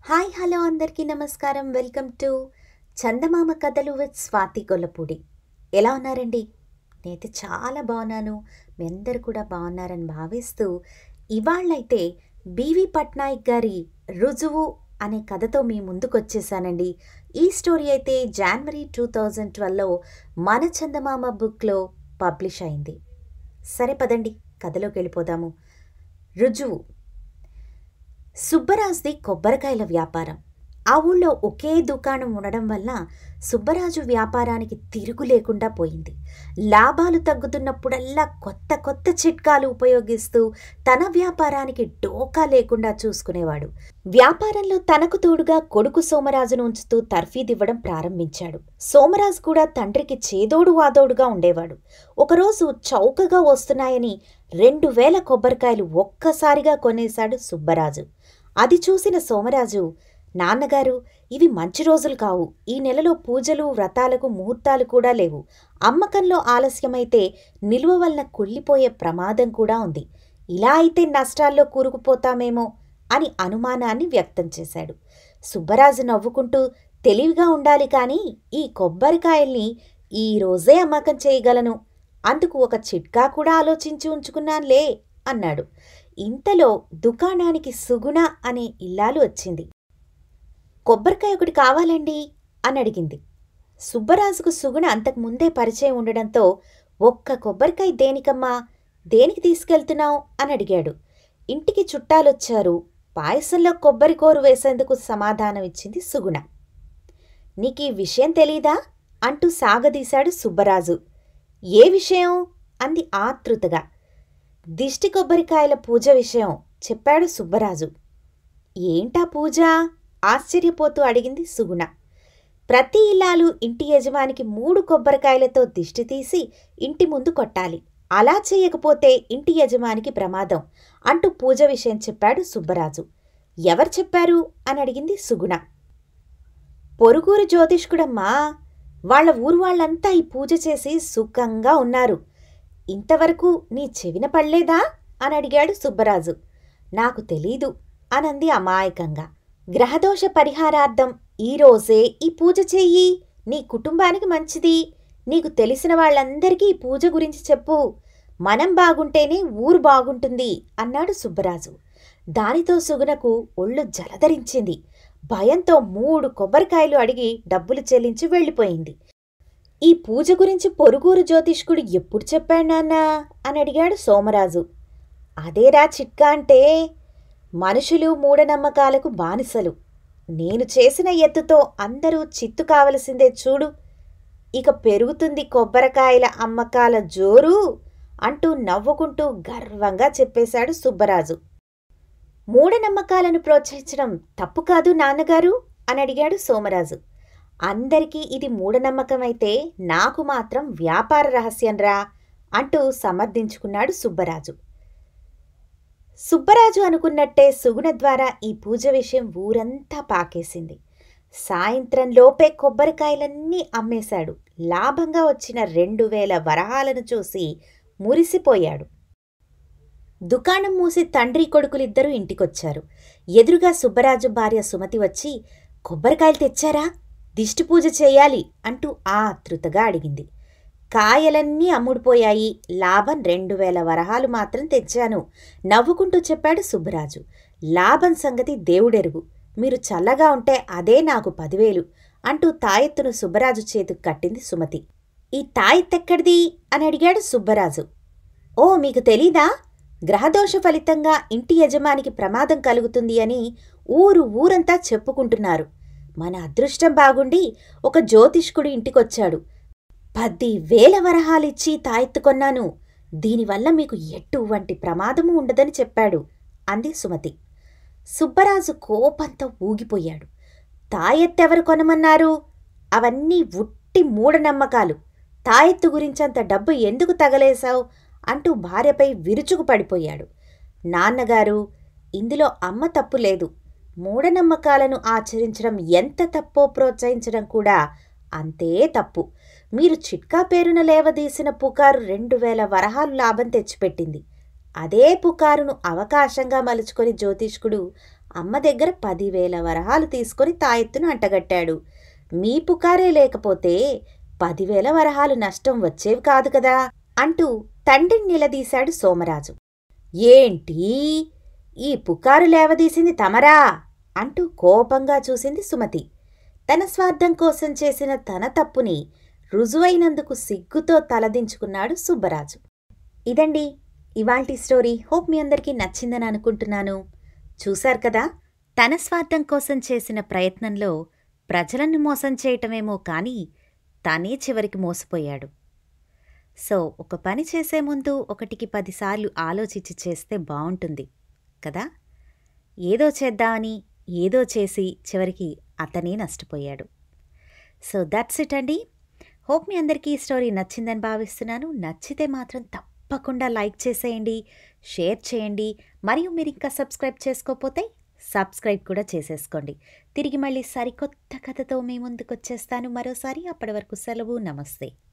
hi hello అందరికీ నమస్కారం welcome to చందమామ కథలు విత్ స్వాతి గొల్లపూడి ఎలా ఉన్నారండి నేనైతే చాలా బాగున్నాను మీ అందరు కూడా బాగున్నారని భావిస్తూ ఇవాళ్ళైతే బీవీ పట్నాయక్ గారి రుజువు అనే కథతో మీ ముందుకు వచ్చేసానండి ఈ స్టోరీ అయితే జనవరి టూ థౌజండ్ ట్వెల్వ్లో మన చందమామ బుక్లో పబ్లిష్ అయింది సరే పదండి కథలోకి వెళ్ళిపోదాము రుజువు సుబ్బరాజుది కొబ్బరికాయల వ్యాపారం ఆ ఊళ్ళో ఒకే దుకాణం ఉండడం వల్ల సుబ్బరాజు వ్యాపారానికి తిరుగు లేకుండా పోయింది లాభాలు తగ్గుతున్నప్పుడల్లా కొత్త కొత్త చిట్కాలు ఉపయోగిస్తూ తన వ్యాపారానికి డోకా లేకుండా చూసుకునేవాడు వ్యాపారంలో తనకు తోడుగా కొడుకు సోమరాజును ఉంచుతూ తర్ఫీదివ్వడం ప్రారంభించాడు సోమరాజు కూడా తండ్రికి చేదోడు వాదోడుగా ఉండేవాడు ఒకరోజు చౌకగా వస్తున్నాయని రెండు వేల కొబ్బరికాయలు ఒక్కసారిగా కొనేశాడు సుబ్బరాజు అది చూసిన సోమరాజు నాన్నగారు ఇవి మంచి రోజులు కావు ఈ నెలలో పూజలు వ్రతాలకు ముహూర్తాలు కూడా లేవు అమ్మకంలో ఆలస్యమైతే నిల్వ వలన కుళ్ళిపోయే ప్రమాదం కూడా ఉంది ఇలా అయితే నష్టాల్లో కూరుకుపోతామేమో అని అనుమానాన్ని వ్యక్తం చేశాడు సుబ్బరాజు నవ్వుకుంటూ తెలివిగా ఉండాలి కానీ ఈ కొబ్బరికాయల్ని ఈ రోజే అమ్మకం చేయగలను అందుకు ఒక చిట్కా కూడా ఆలోచించి ఉంచుకున్నానులే అన్నాడు ఇంతలో దుకాణానికి సుగుణ అనే ఇల్లాలు వచ్చింది కొబ్బరికాయ ఒకటి కావాలండి అని అడిగింది సుబ్బరాజుకు సుగుణ అంతకుముందే పరిచయం ఉండడంతో ఒక్క కొబ్బరికాయ దేనికమ్మా దేనికి తీసుకెళ్తున్నావు అని అడిగాడు ఇంటికి చుట్టాలొచ్చారు పాయసంలో కొబ్బరి కోరు వేసేందుకు సమాధానం ఇచ్చింది సుగుణ నీకీ విషయం తెలీదా అంటూ సాగదీశాడు సుబ్బరాజు ఏ విషయం అంది ఆతృతగా దిష్టి కొబ్బరికాయల పూజ విషయం చెప్పాడు సుబ్బరాజు ఏంటా పూజ ఆశ్చర్యపోతూ అడిగింది సుగుణ ప్రతి ఇల్లాలు ఇంటి యజమానికి మూడు కొబ్బరికాయలతో దిష్టి తీసి ఇంటి ముందు కొట్టాలి అలా చేయకపోతే ఇంటి యజమానికి ప్రమాదం అంటూ పూజ విషయం చెప్పాడు సుబ్బరాజు ఎవరు చెప్పారు అని అడిగింది సుగుణ పొరుగురు జ్యోతిష్కుడమ్మా వాళ్ళ ఊరు వాళ్ళంతా ఈ పూజ చేసి సుఖంగా ఉన్నారు ఇంతవరకు నీ చెవిన పడలేదా అని అడిగాడు సుబ్బరాజు నాకు తెలీదు అనంది అమాయకంగా గ్రహదోష పరిహారార్థం ఈరోజే ఈ పూజ చెయ్యి నీ కుటుంబానికి మంచిది నీకు తెలిసిన వాళ్ళందరికీ ఈ పూజ గురించి చెప్పు మనం బాగుంటేనే ఊరు బాగుంటుంది అన్నాడు సుబ్బరాజు దానితో సుగునకు ఒళ్ళు జలధరించింది భయంతో మూడు కొబ్బరికాయలు అడిగి డబ్బులు చెల్లించి వెళ్ళిపోయింది ఈ పూజ గురించి పొరుగురు జ్యోతిష్కుడు ఎప్పుడు చెప్పాడు నాన్నా అని అడిగాడు సోమరాజు అదేరా చిట్కా అంటే మనుషులు మూఢనమ్మకాలకు బానిసలు నేను చేసిన ఎత్తుతో అందరూ చిత్తు కావలసిందే చూడు ఇక పెరుగుతుంది కొబ్బరికాయల అమ్మకాల జోరు అంటూ నవ్వుకుంటూ గర్వంగా చెప్పేశాడు సుబ్బరాజు మూఢనమ్మకాలను ప్రోత్సహించడం తప్పు కాదు నాన్నగారు అని అడిగాడు సోమరాజు అందరికీ ఇది మూఢనమ్మకమైతే నాకు మాత్రం వ్యాపార రహస్యంరా అంటూ సమర్థించుకున్నాడు సుబ్బరాజు సుబ్బరాజు అనుకున్నట్టే సుగుణ ద్వారా ఈ పూజ విషయం ఊరంతా పాకేసింది సాయంత్రం లోపే కొబ్బరికాయలన్నీ అమ్మేశాడు లాభంగా వచ్చిన రెండు వేల వరహాలను చూసి మురిసిపోయాడు దుకాణం మూసి తండ్రి కొడుకులిద్దరూ ఇంటికొచ్చారు ఎదురుగా సుబ్బరాజు భార్య సుమతి వచ్చి కొబ్బరికాయలు తెచ్చారా దిష్టి పూజ చేయాలి అంటూ ఆతృతగా అడిగింది కాయలన్నీ అమ్ముడుపోయాయి లాభం రెండు వేల వరహాలు మాత్రం తెచ్చాను నవ్వుకుంటూ చెప్పాడు సుబ్బరాజు లాభం సంగతి దేవుడెరుగు మీరు చల్లగా ఉంటే అదే నాకు పదివేలు అంటూ తాయెత్తును సుబ్బరాజు చేతికి కట్టింది సుమతి ఈ తాయెత్తెక్కడిది అని అడిగాడు సుబ్బరాజు ఓ మీకు తెలీదా గ్రహదోష ఫలితంగా ఇంటి యజమానికి ప్రమాదం కలుగుతుంది అని ఊరు ఊరంతా చెప్పుకుంటున్నారు మన అదృష్టం బాగుండి ఒక జ్యోతిష్కుడు ఇంటికొచ్చాడు పది వేల వరహాలిచ్చి తాయెత్తుకొన్నాను దీనివల్ల మీకు ఎటువంటి ప్రమాదము ఉండదని చెప్పాడు అంది సుమతి సుబ్బరాజు కోపంతో ఊగిపోయాడు తాయెత్తెవరు కొనమన్నారు అవన్నీ ఉట్టి మూఢనమ్మకాలు తాయెత్తు గురించంత డబ్బు ఎందుకు తగలేశావు అంటూ భార్యపై విరుచుకు పడిపోయాడు నాన్నగారు ఇందులో అమ్మ తప్పు లేదు మూఢనమ్మకాలను ఆచరించడం ఎంత తప్పో ప్రోత్సహించడం కూడా అంతే తప్పు మీరు చిట్కా పేరున లేవదీసిన పుకారు రెండు వేల వరహాలు లాభం తెచ్చిపెట్టింది అదే పుకారును అవకాశంగా మలుచుకొని జ్యోతిష్కుడు అమ్మ దగ్గర పదివేల వరహాలు తీసుకొని తాయెత్తును అంటగట్టాడు మీ పుకారే లేకపోతే పదివేల వరహాలు నష్టం వచ్చేవి కాదు కదా అంటూ తండ్రిని నిలదీశాడు సోమరాజు ఏంటి ఈ పుకారు లేవదీసింది తమరా అంటూ కోపంగా చూసింది సుమతి తన స్వార్థం కోసం చేసిన తన తప్పుని రుజువైనందుకు సిగ్గుతో తలదించుకున్నాడు సుబ్బరాజు ఇదండి ఇవాల్టి స్టోరీ హోప్ మీ అందరికీ నచ్చిందని అనుకుంటున్నాను చూశారు కదా తన స్వార్థం కోసం చేసిన ప్రయత్నంలో ప్రజలను మోసం చేయటమేమో కానీ తనే చివరికి మోసపోయాడు సో ఒక పని చేసే ముందు ఒకటికి పదిసార్లు ఆలోచించి చేస్తే బావుంటుంది కదా ఏదో చేద్దామని ఏదో చేసి చివరికి అతనే నష్టపోయాడు సో దట్స్ ఇట్ అండి హోప్ మీ అందరికీ ఈ స్టోరీ నచ్చిందని భావిస్తున్నాను నచ్చితే మాత్రం తప్పకుండా లైక్ చేసేయండి షేర్ చేయండి మరియు మీరు ఇంకా సబ్స్క్రైబ్ చేసుకోకపోతే సబ్స్క్రైబ్ కూడా చేసేసుకోండి తిరిగి మళ్ళీ సరికొత్త కథతో మీ ముందుకు వచ్చేస్తాను మరోసారి అప్పటి వరకు సెలవు నమస్తే